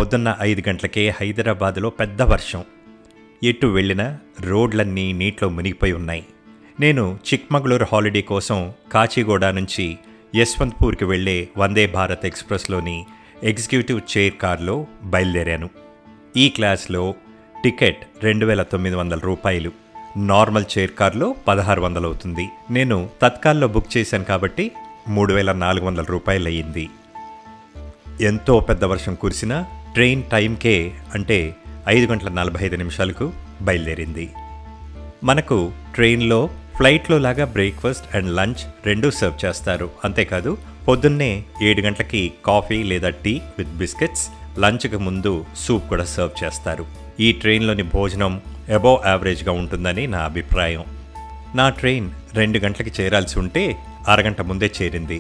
పొద్దున్న ఐదు గంటలకే హైదరాబాద్లో పెద్ద వర్షం ఎటు వెళ్ళినా రోడ్లన్నీ నీటిలో మునిగిపోయి ఉన్నాయి నేను చిక్మగళూరు హాలిడే కోసం కాచిగూడ నుంచి యశ్వంత్పూర్కి వెళ్ళే వందే భారత్ ఎక్స్ప్రెస్లోని ఎగ్జిక్యూటివ్ చైర్ కార్లో బయలుదేరాను ఈ క్లాస్లో టికెట్ రెండు వేల తొమ్మిది వందల రూపాయలు నార్మల్ చైర్ కార్లో పదహారు వందలు అవుతుంది నేను తత్కాల్లో బుక్ చేశాను కాబట్టి మూడు వేల నాలుగు వందల రూపాయలు అయ్యింది ఎంతో పెద్ద వర్షం కురిసినా ట్రైన్ టైంకే అంటే ఐదు గంటల నలభై ఐదు నిమిషాలకు బయలుదేరింది మనకు ట్రైన్లో ఫ్లైట్లో లాగా బ్రేక్ఫాస్ట్ అండ్ లంచ్ రెండూ సర్వ్ చేస్తారు అంతేకాదు పొద్దున్నే ఏడు గంటలకి కాఫీ లేదా టీ విత్ బిస్కెట్స్ లంచ్కి ముందు సూప్ కూడా సర్వ్ చేస్తారు ఈ ట్రైన్లోని భోజనం అబోవ్ యావరేజ్గా ఉంటుందని నా అభిప్రాయం నా ట్రైన్ రెండు గంటలకి చేరాల్సి ఉంటే అరగంట ముందే చేరింది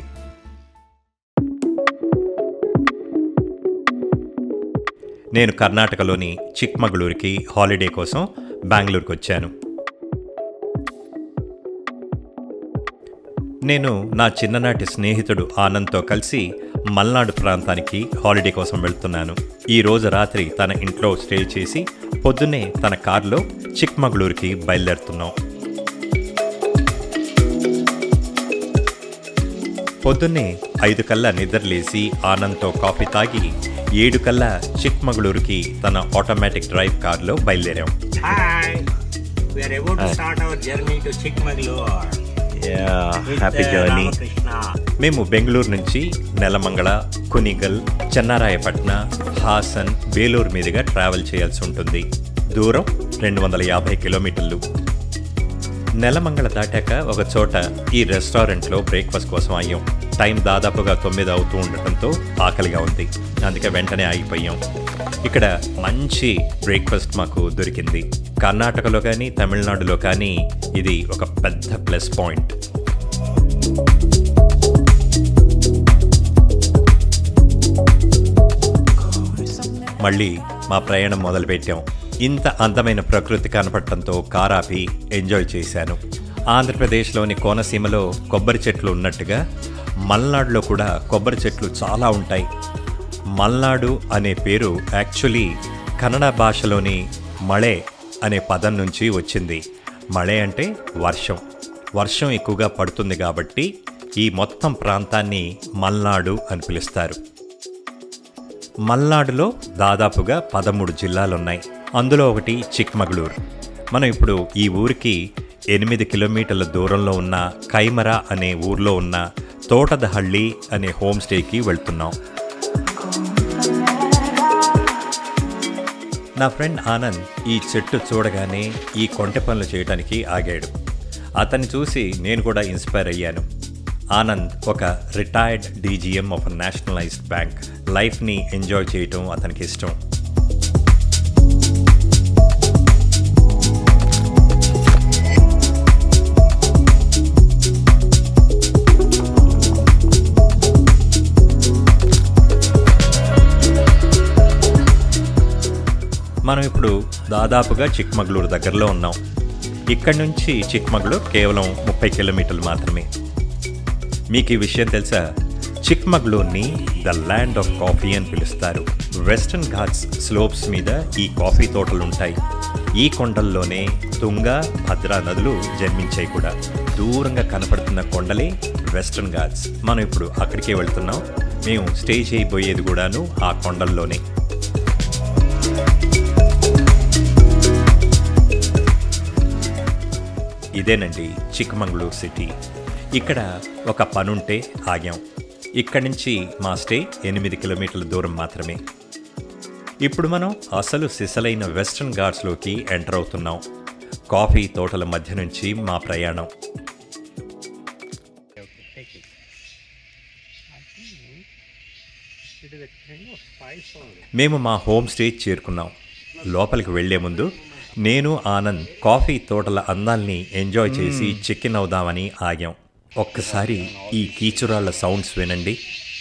నేను కర్ణాటకలోని చిక్మగళూరుకి హాలిడే కోసం బెంగళూరుకి వచ్చాను నేను నా చిన్ననాటి స్నేహితుడు ఆనంద్తో కలిసి మల్నాడు ప్రాంతానికి హాలిడే కోసం వెళ్తున్నాను ఈ రోజు రాత్రి తన ఇంట్లో స్టే చేసి పొద్దున్నే తన కారులో చిక్మగళూరుకి బయలుదేరుతున్నాం పొద్దున్నే ఐదు కల్లా నిద్రలేసి ఆనంద్తో కాఫీ తాగి ఏడు కల్లా చిక్మగళూరుకి తన ఆటోమేటిక్ డ్రైవ్ కార్లో బయలుదేరాం Hi. We are about to start our journey to Chikmagalur. With, happy uh, journey Ramakrishna. మేము బెంగళూరు నుంచి నెలమంగళ కునిగల్ చెన్నారాయపట్న హాసన్ బేలూరు మీదుగా ట్రావెల్ చేయాల్సి ఉంటుంది దూరం రెండు వందల యాభై కిలోమీటర్లు నెలమంగళ దాటాక ఒక చోట ఈ రెస్టారెంట్లో బ్రేక్ఫాస్ట్ కోసం అయ్యాం టైం దాదాపుగా తొమ్మిది అవుతూ ఉండటంతో ఆకలిగా ఉంది అందుకే వెంటనే ఆగిపోయాం ఇక్కడ మంచి బ్రేక్ఫాస్ట్ మాకు దొరికింది కర్ణాటకలో కానీ తమిళనాడులో కానీ ఇది ఒక పెద్ద ప్లస్ పాయింట్ మళ్ళీ మా ప్రయాణం మొదలుపెట్టాం ఇంత అందమైన ప్రకృతి కనపడటంతో కారాపి ఎంజాయ్ చేశాను ఆంధ్రప్రదేశ్లోని కోనసీమలో కొబ్బరి చెట్లు ఉన్నట్టుగా మల్నాడులో కూడా కొబ్బరి చెట్లు చాలా ఉంటాయి మల్నాడు అనే పేరు యాక్చువల్లీ కన్నడ భాషలోని మళే అనే పదం నుంచి వచ్చింది మళే అంటే వర్షం వర్షం ఎక్కువగా పడుతుంది కాబట్టి ఈ మొత్తం ప్రాంతాన్ని మల్నాడు అని పిలుస్తారు మల్నాడులో దాదాపుగా పదమూడు జిల్లాలున్నాయి అందులో ఒకటి చిక్మగళూరు మనం ఇప్పుడు ఈ ఊరికి ఎనిమిది కిలోమీటర్ల దూరంలో ఉన్న కైమర అనే ఊర్లో ఉన్న తోటదహళ్ళి అనే హోమ్ స్టేకి వెళ్తున్నాం నా ఫ్రెండ్ ఆనంద్ ఈ చెట్టు చూడగానే ఈ కొంటె పనులు చేయడానికి ఆగాడు అతన్ని చూసి నేను కూడా ఇన్స్పైర్ అయ్యాను ఆనంద్ ఒక retired DGM of nationalised bank లైఫ్ని ఎంజాయ్ చేయటం అతనికి ఇష్టం మనం ఇప్పుడు దాదాపుగా చిక్మగళూరు దగ్గరలో ఉన్నాం ఇక్కడి నుంచి చిక్మగళూరు కేవలం ముప్పై కిలోమీటర్లు మాత్రమే మీకు ఈ విషయం తెలుసా చిక్మగళూర్ని ద ల్యాండ్ ఆఫ్ కాఫీ అని పిలుస్తారు వెస్టర్న్ ఘాట్స్ స్లోప్స్ మీద ఈ కాఫీ తోటలు ఉంటాయి ఈ కొండల్లోనే తుంగ భద్రా నదులు జన్మించాయి కూడా దూరంగా కనపడుతున్న కొండలే వెస్టర్న్ ఘాట్స్ మనం ఇప్పుడు అక్కడికే వెళ్తున్నాం మేము స్టే చేయబోయేది కూడాను ఆ కొండల్లోనే ఇదేనండి చిక్కమంగళూరు సిటీ ఇక్కడ ఒక పనుంటే ఆగాం ఇక్కడి నుంచి మా స్టే ఎనిమిది కిలోమీటర్ల దూరం మాత్రమే ఇప్పుడు మనం అసలు సిసలైన వెస్ట్రన్ ఘాట్స్లోకి ఎంటర్ అవుతున్నాం కాఫీ తోటల మధ్య నుంచి మా ప్రయాణం It is a kind of spice only. మేము మా హోమ్ స్టే చేరుకున్నాం లోపలికి వెళ్లే ముందు నేను ఆనంద్ కాఫీ తోటల అందాల్ని ఎంజాయ్ చేసి చెక్ ఇన్ అవుదామని ఆగాం ఒక్కసారి ఈ కీచురాళ్ళ సౌండ్స్ వినండి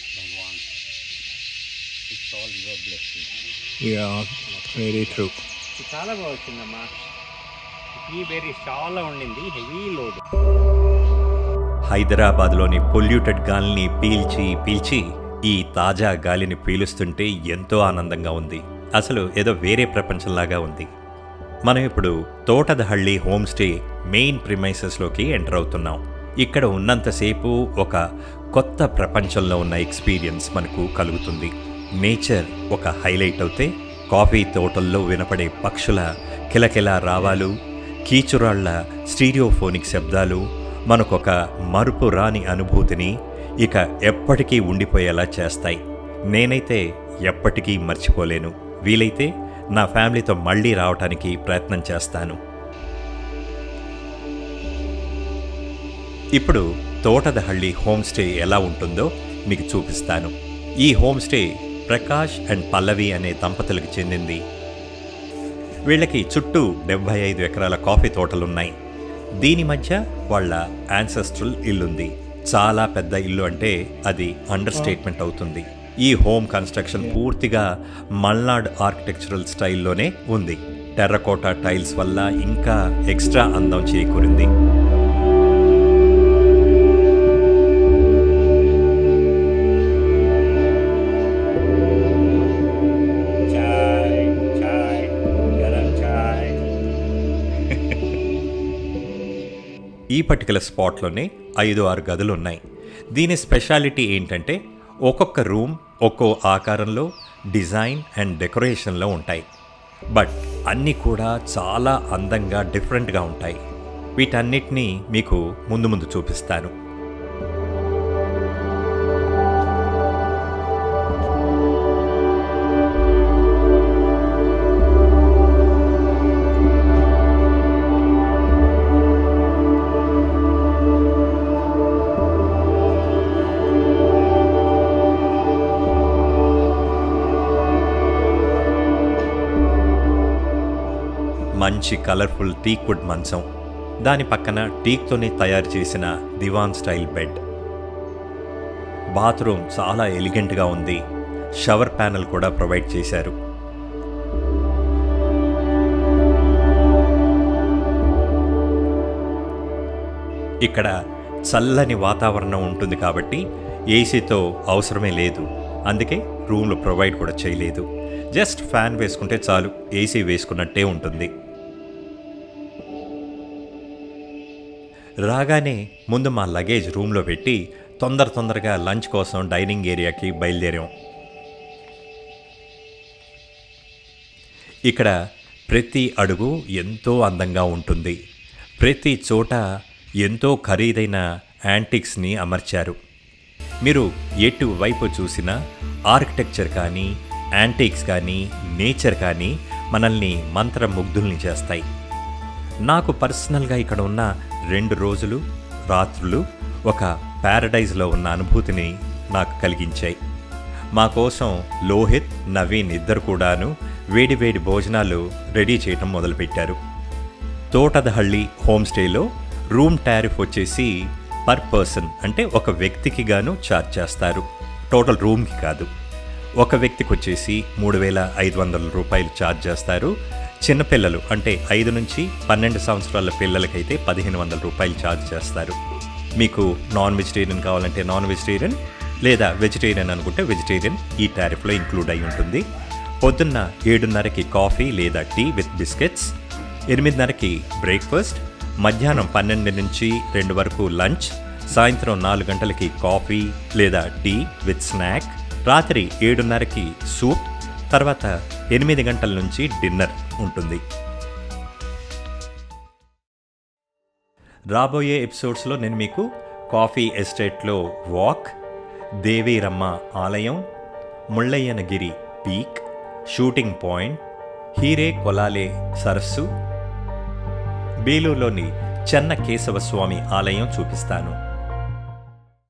Yeah, very true. ఇది చాలా బాగా వచ్చిందమ్మా ఈ బెర్రీ చాలా ఉండింది హెవీ లోడ్ హైదరాబాద్లోని పొల్యూటెడ్ గాల్ని పీల్చి పీల్చి ఈ తాజా గాలిని పీలుస్తుంటే ఎంతో ఆనందంగా ఉంది అసలు ఏదో వేరే ప్రపంచంలాగా ఉంది మనం ఇప్పుడు తోటదహళ్ళి హోమ్ స్టే మెయిన్ ప్రిమైసెస్లోకి ఎంటర్ అవుతున్నాం ఇక్కడ ఉన్నంతసేపు ఒక కొత్త ప్రపంచంలో ఉన్న ఎక్స్పీరియన్స్ మనకు కలుగుతుంది నేచర్ ఒక హైలైట్ అవుతే కాఫీ తోటల్లో వినపడే పక్షుల కిలకిల రావాలు కీచురాళ్ల స్టీరియోఫోనిక్ శబ్దాలు మనకొక మరుపు రాని అనుభూతిని ఇక ఎప్పటికీ ఉండిపోయేలా చేస్తాయి నేనైతే ఎప్పటికీ మర్చిపోలేను వీలైతే నా ఫ్యామిలీతో మళ్ళీ రావటానికి ప్రయత్నం చేస్తాను ఇప్పుడు తోటదహళ్ళి హోమ్ స్టే ఎలా ఉంటుందో మీకు చూపిస్తాను ఈ home stay Prakash and Pallavi అనే దంపతులకు చెందింది వీళ్ళకి చుట్టూ డెబ్బై ఐదు ఎకరాల కాఫీ తోటలున్నాయి దీని మధ్య వాళ్ళ యాన్సెస్ట్రల్ ఇల్లుంది చాలా పెద్ద ఇల్లు అంటే అది అండర్ స్టేట్మెంట్ అవుతుంది ఈ హోమ్ కన్స్ట్రక్షన్ పూర్తిగా మల్నాడ్ ఆర్కిటెక్చరల్ స్టైల్లోనే ఉంది టెర్రకోటా టైల్స్ వల్ల ఇంకా ఎక్స్ట్రా అందం చేకూరింది Chai, chai, garam chai. ఈ పర్టికులర్ స్పాట్లోనే ఐదు ఆరు గదులు ఉన్నాయి దీని స్పెషాలిటీ ఏంటంటే ఒక్కొక్క రూమ్ ఒక్కో ఆకారంలో డిజైన్ అండ్ డెకరేషన్లో ఉంటాయి బట్ అన్నీ కూడా చాలా అందంగా డిఫరెంట్గా ఉంటాయి వీటన్నిటినీ మీకు ముందు ముందు చూపిస్తాను మంచి కలర్ఫుల్ టీక్వుడ్ మంచం దాని పక్కన టీక్తోనే తయారు చేసిన దివాన్ స్టైల్ బెడ్ బాత్రూమ్ చాలా ఎలిగెంట్గా ఉంది షవర్ ప్యానెల్ కూడా ప్రొవైడ్ చేశారు ఇక్కడ చల్లని వాతావరణం ఉంటుంది కాబట్టి ఏసీతో అవసరమే లేదు అందుకే రూమ్లో ప్రొవైడ్ కూడా చేయలేదు జస్ట్ ఫ్యాన్ వేసుకుంటే చాలు ఏసీ వేసుకున్నట్టే ఉంటుంది రాగానే ముందు మా లగేజ్ రూమ్లో పెట్టి తొందర తొందరగా లంచ్ కోసం డైనింగ్ ఏరియాకి బయలుదేరాం ఇక్కడ ప్రతి అడుగు ఎంతో అందంగా ఉంటుంది ప్రతి చోట ఎంతో ఖరీదైన యాంటిక్స్ని అమర్చారు మీరు ఎటు వైపు చూసినా ఆర్కిటెక్చర్ కానీ యాంటిక్స్ కానీ నేచర్ కానీ మనల్ని మంత్రముగ్ధుల్ని చేస్తాయి నాకు పర్సనల్గా ఇక్కడ ఉన్న రెండు రోజులు రాత్రులు ఒక ప్యారడైజ్లో ఉన్న అనుభూతిని నాకు కలిగించాయి మా కోసం లోహిత్ నవీన్ ఇద్దరు కూడాను వేడివేడి భోజనాలు రెడీ చేయటం మొదలుపెట్టారు తోటదహళ్ళి హోమ్ స్టేలో రూమ్ టారిఫ్ వచ్చేసి పర్ పర్సన్ అంటే ఒక వ్యక్తికి గాను ఛార్జ్ చేస్తారు టోటల్ రూమ్కి కాదు ఒక వ్యక్తికి వచ్చేసి మూడు వేల ఐదు వందల రూపాయలు ఛార్జ్ చేస్తారు చిన్నపిల్లలు అంటే ఐదు నుంచి పన్నెండు సంవత్సరాల పిల్లలకైతే పదిహేను వందల రూపాయలు ఛార్జ్ చేస్తారు మీకు నాన్ వెజిటేరియన్ కావాలంటే నాన్ వెజిటేరియన్ లేదా వెజిటేరియన్ అనుకుంటే వెజిటేరియన్ ఈ టారిఫ్లో ఇంక్లూడ్ అయి ఉంటుంది పొద్దున్న ఏడున్నరకి కాఫీ లేదా టీ విత్ బిస్కెట్స్ ఎనిమిదిన్నరకి బ్రేక్ఫాస్ట్ మధ్యాహ్నం పన్నెండు నుంచి రెండు వరకు లంచ్ సాయంత్రం నాలుగు గంటలకి కాఫీ లేదా టీ విత్ స్నాక్ రాత్రి ఏడున్నరకి సూప్ తర్వాత ఎనిమిది గంటల నుంచి డిన్నర్ ఉంటుంది రాబోయే ఎపిసోడ్స్లో నేను మీకు కాఫీ ఎస్టేట్లో వాక్ దేవీరమ్మ ఆలయం Mullayanagiri peak shooting point Hire Kolale సరస్సు బేలూరులోని చెన్న కేశవస్వామి ఆలయం చూపిస్తాను